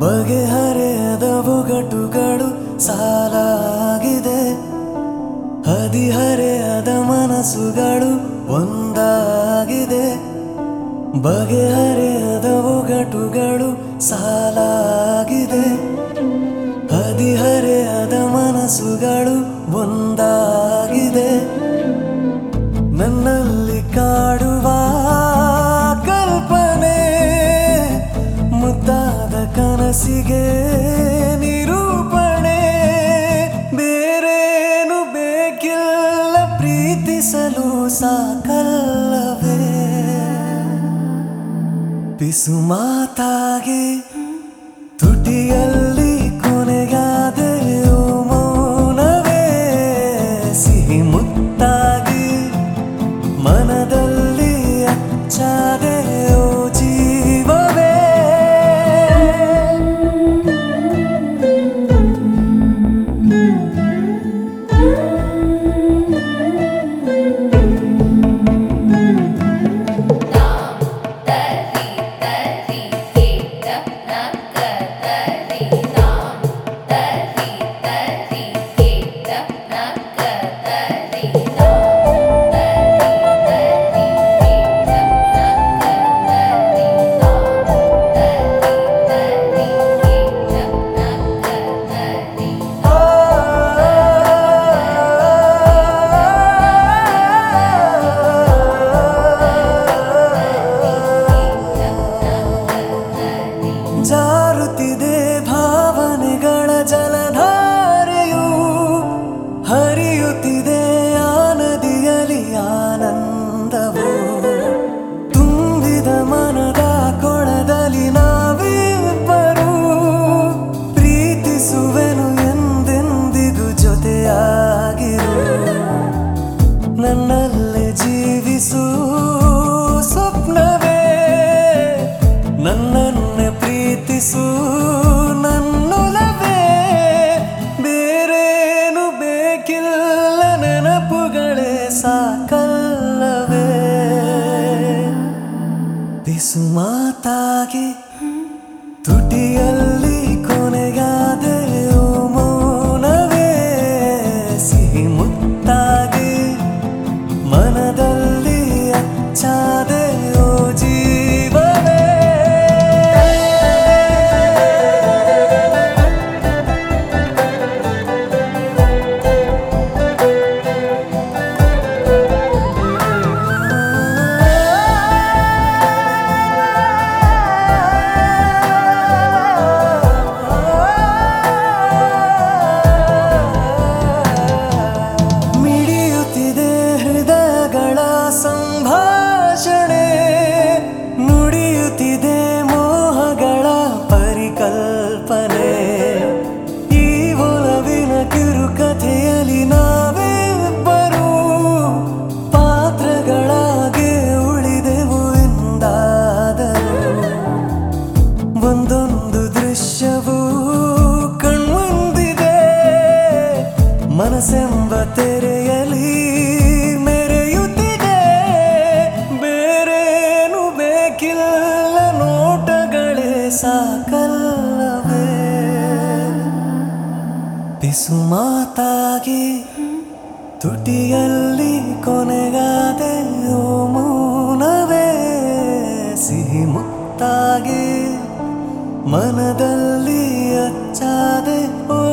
ಬಗೆಹರೆಯದ ಒಗಟುಗಳು ಸಾಲಾಗಿದೆ ಹದಿಹರೆಯದ ಮನಸ್ಸುಗಳು ಒಂದಾಗಿದೆ ಬಗೆಹರೆಯದ ಒಗಟುಗಳು ಸಾಲಾಗಿದೆ ಹದಿಹರೆಯದ ಮನಸ್ಸುಗಳು ಒಂದಾಗಿದೆ ನನ್ನಲ್ಲಿ ಕಾಡುವ ಕಲ್ಪನೆ ಮುದ್ದಾದ ಕನಸಿಗೆ ನಿರೂಪಣೆ ಬೇರೇನು ಬೇಕಿಲ್ಲ ಪ್ರೀತಿಸಲು ಸಾಕಲ್ಲವೇ ಪಿಸು ಮಾತಾಗಿ ತುಟಿಯಲ್ಲಿ ಕೊನೆಗಾದೆಯೋ ಮೌನವೇ ಸಿಹಿ ಮುತ್ತಾಗಿ ಮನದಲ್ಲಿ ಅಚ್ಚಾದೆಯೋ ಜೀವವೇ ಜಾರುತ್ತಿದೆ ಭಾವನೆಗಳ ಜಲಧಾರೆಯು ಹರಿಯುತ್ತಿದೆ ಆ ನದಿಯಲಿ ಆನಂದವು ತುಂಬಿದ ಮನದ ಕೊಳದಲ್ಲಿ ನಾವಿಬ್ಬರು ಪ್ರೀತಿಸುವೆನು ಎಂದೆಂದಿಗೂ ಜೊತೆಯಾಗಿರು ನನ್ನಲ್ಲೇ ಜೀವಿಸು ಸ್ವಪ್ನವೇ ನನ್ನನ್ನೇ ಪ್ರೀತಿಸು ನನ್ನೊಲವೇ ಬೇರೇನು ಬೇಕಿಲ್ಲ ನೆನಪುಗಳೇ ಸಾಕಲ್ಲವೇ ಪಿಸು ಮಾತಾಗಿ ತುಟಿಯಲ್ಲಿ ಕೊನೆಗಾದೆಯೋ ಮೌನವೇ ಸಿಹಿ ಮುತ್ತಾಗಿ ಮನದಲ್ಲಿ ಅಚ್ಚಾದೆಯೋ ಜೀವವೇ ಮಿಡಿಯುತ್ತಿದೆ ಹೃದಯಗಳ ಸಂಭಾಷಣೆ ನುಡಿಯುತ್ತಿದೆ ಮೋಹಗಳ ಪರಿಕಲ್ಪನೆ ಈ ಒಲವಿನ ಕಿರುಕಥೆಯಲ್ಲಿ ನಾವಿಬ್ಬರು ಪಾತ್ರಗಳಾಗಿ ಉಳಿದೆವು ಎಂದಾದರು ಒಂದೊಂದು ದೃಶ್ಯವೂ ಕಣ್ಮುಂದಿದೆ ಮನಸ್ಸೆಂಬ ತೆರೆಯಲಿ ಮೆರೆಯುತ್ತಿದೆ ಬೇರೇನು ಬೇಕಿಲ್ಲ ನೋಟಗಳೇ ಸಾಕಲ್ಲವೇ ಪಿಸು ಮಾತಾಗಿ ತುಟಿಯಲ್ಲಿ ಕೊನೆಗಾದೆಯೋ ಮೌನವೇ ಸಿಹಿ ಮುತ್ತಾಗಿ ಮನದಲ್ಲಿ ಅಚ್ಚಾದೆ ಓ